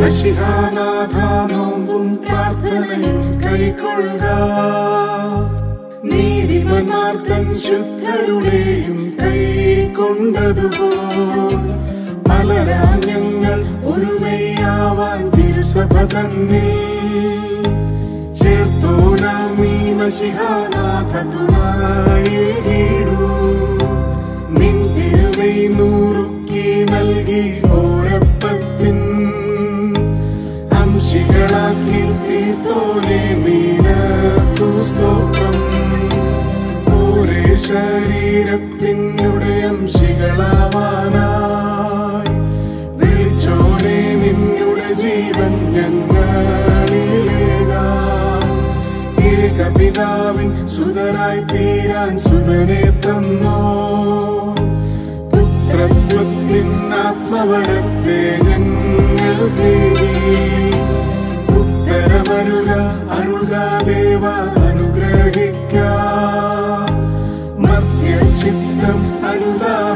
മഷിഹാനാഥ നോമ്പും പ്രാർത്ഥനയും കൈക്കൊള്ളുക നീതിമനാർത്തൻ ശുദ്ധരുടെയും കൈക്കൊണ്ടതുപോൽ പലരാം ഞങ്ങൾ ഒരുമയാവാൻ തിരുസഭ തന്നിൽ ചേർത്തോനാം നീ മഷിഹാനാഥ തുണയേടൂ നിൻ തിരുമൈ നൂറുക്കി നൽകി ഓരപ്പത്തിൻ അംശികളാക്കി തീർത്തോനെ മീനത്തു സ്തോത്രം ഓരേ ശരീരത്തിനുടെ അംശികളാവാനായി വിളിച്ചോനെ നിന്നുടെ ജീവൻ ഞങ്ങളിലേകാം ഏകപിതാവിൻ സുതരായി തീരാൻ സുതനെ തന്നോ പുത്രത്വത്തിൻ ആത്മവരത്തെ ഞങ്ങൾ തേടി ഉത്തരമരുക അരുൾക ദേവ അനുഗ്രഹിക്ക മധ്യചിത്തം അനുദാ